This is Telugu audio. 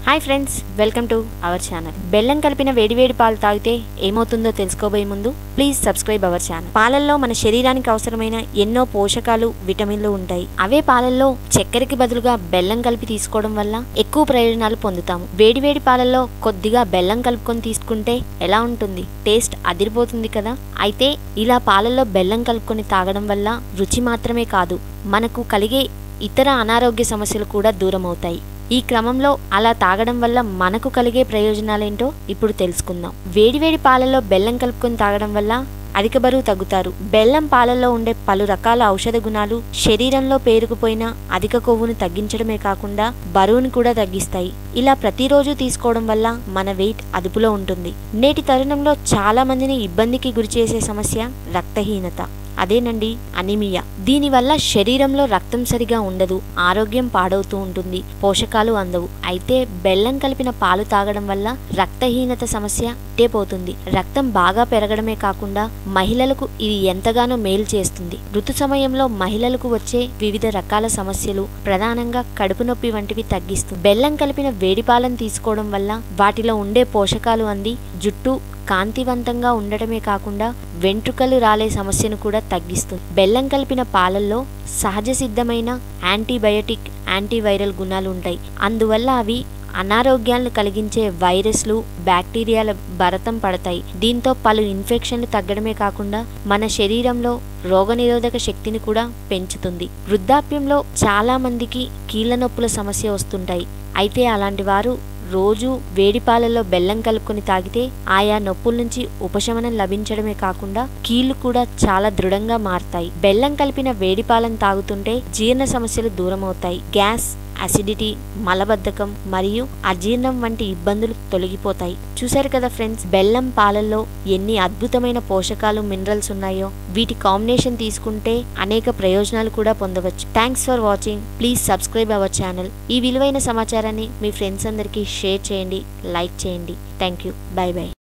hi friends welcome to our channel బెల్లం కలిపిన వేడివేడి పాలు తాగితే ఏమవుతుందో తెలుసుకోబోయే ముందు ప్లీజ్ సబ్స్క్రైబ్ అవర్ ఛానల్ పాలల్లో మన శరీరానికి అవసరమైన ఎన్నో పోషకాలు విటమిన్లు ఉంటాయి అవే పాలల్లో చక్కెరకి బదులుగా బెల్లం కలిపి తీసుకోవడం వల్ల ఎక్కువ ప్రయోజనాలు పొందుతాము వేడివేడి పాలల్లో కొద్దిగా బెల్లం కలుపుకొని తీసుకుంటే ఎలా ఉంటుంది టేస్ట్ అదిరిపోతుంది కదా అయితే ఇలా పాలల్లో బెల్లం కలుపుకొని తాగడం వల్ల రుచి మాత్రమే కాదు మనకు కలిగే ఇతర అనారోగ్య సమస్యలు కూడా దూరం అవుతాయి ఈ క్రమంలో అలా తాగడం వల్ల మనకు కలిగే ప్రయోజనాలేంటో ఇప్పుడు తెలుసుకుందాం వేడివేడి పాలలో బెల్లం కలుపుకొని తాగడం వల్ల అధిక బరువు తగ్గుతారు బెల్లం పాలల్లో ఉండే పలు రకాల ఔషధ గుణాలు శరీరంలో పేరుకుపోయిన అధిక కొవ్వును తగ్గించడమే కాకుండా బరువును కూడా తగ్గిస్తాయి ఇలా ప్రతిరోజు తీసుకోవడం వల్ల మన వెయిట్ అదుపులో ఉంటుంది నేటి తరుణంలో చాలా మందిని ఇబ్బందికి గురిచేసే సమస్య రక్తహీనత అదేనండి అనిమియా దీనివల్ల శరీరంలో రక్తం సరిగా ఉండదు ఆరోగ్యం పాడవుతూ ఉంటుంది పోషకాలు అందవు అయితే బెల్లం కలిపిన పాలు తాగడం వల్ల రక్తహీనత సమస్య ఇట్టే పోతుంది రక్తం బాగా పెరగడమే కాకుండా మహిళలకు ఇది ఎంతగానో మేలు చేస్తుంది ఋతు సమయంలో మహిళలకు వచ్చే వివిధ రకాల సమస్యలు ప్రధానంగా కడుపు నొప్పి వంటివి తగ్గిస్తుంది బెల్లం కలిపిన వేడి పాలను తీసుకోవడం వల్ల వాటిలో ఉండే పోషకాలు అంది జుట్టు కాంతివంతంగా ఉండటమే కాకుండా వెంట్రుకలు రాలే సమస్యను కూడా తగ్గిస్తుంది బెల్లం కలిపిన పాలల్లో సహజ సిద్ధమైన యాంటీబయోటిక్ యాంటీవైరల్ గుణాలు ఉంటాయి అందువల్ల అవి అనారోగ్యాలను కలిగించే వైరస్లు బ్యాక్టీరియాల భరతం పడతాయి దీంతో పలు ఇన్ఫెక్షన్లు తగ్గడమే కాకుండా మన శరీరంలో రోగనిరోధక శక్తిని కూడా పెంచుతుంది వృద్ధాప్యంలో చాలా మందికి కీళ్ళ నొప్పుల సమస్య వస్తుంటాయి అయితే అలాంటి వారు రోజు వేడి పాలలో బెల్లం కలుపుకొని తాగితే ఆయా నొప్పుల నుంచి ఉపశమనం లభించడమే కాకుండా కీళ్లు కూడా చాలా దృఢంగా మారతాయి బెల్లం కలిపిన వేడి పాలను తాగుతుంటే జీర్ణ సమస్యలు దూరం అవుతాయి గ్యాస్ అసిడిటీ మలబద్ధకం మరియు అజీర్ణం వంటి ఇబ్బందులు తొలగిపోతాయి చూశారు కదా ఫ్రెండ్స్ బెల్లం పాలల్లో ఎన్ని అద్భుతమైన పోషకాలు మినరల్స్ ఉన్నాయో వీటి కాంబినేషన్ తీసుకుంటే అనేక ప్రయోజనాలు కూడా పొందవచ్చు thanks for watching please subscribe our channel ఈ విలువైన సమాచారాన్ని మీ ఫ్రెండ్స్ అందరికీ షేర్ చేయండి లైక్ చేయండి థ్యాంక్ యూ బై బై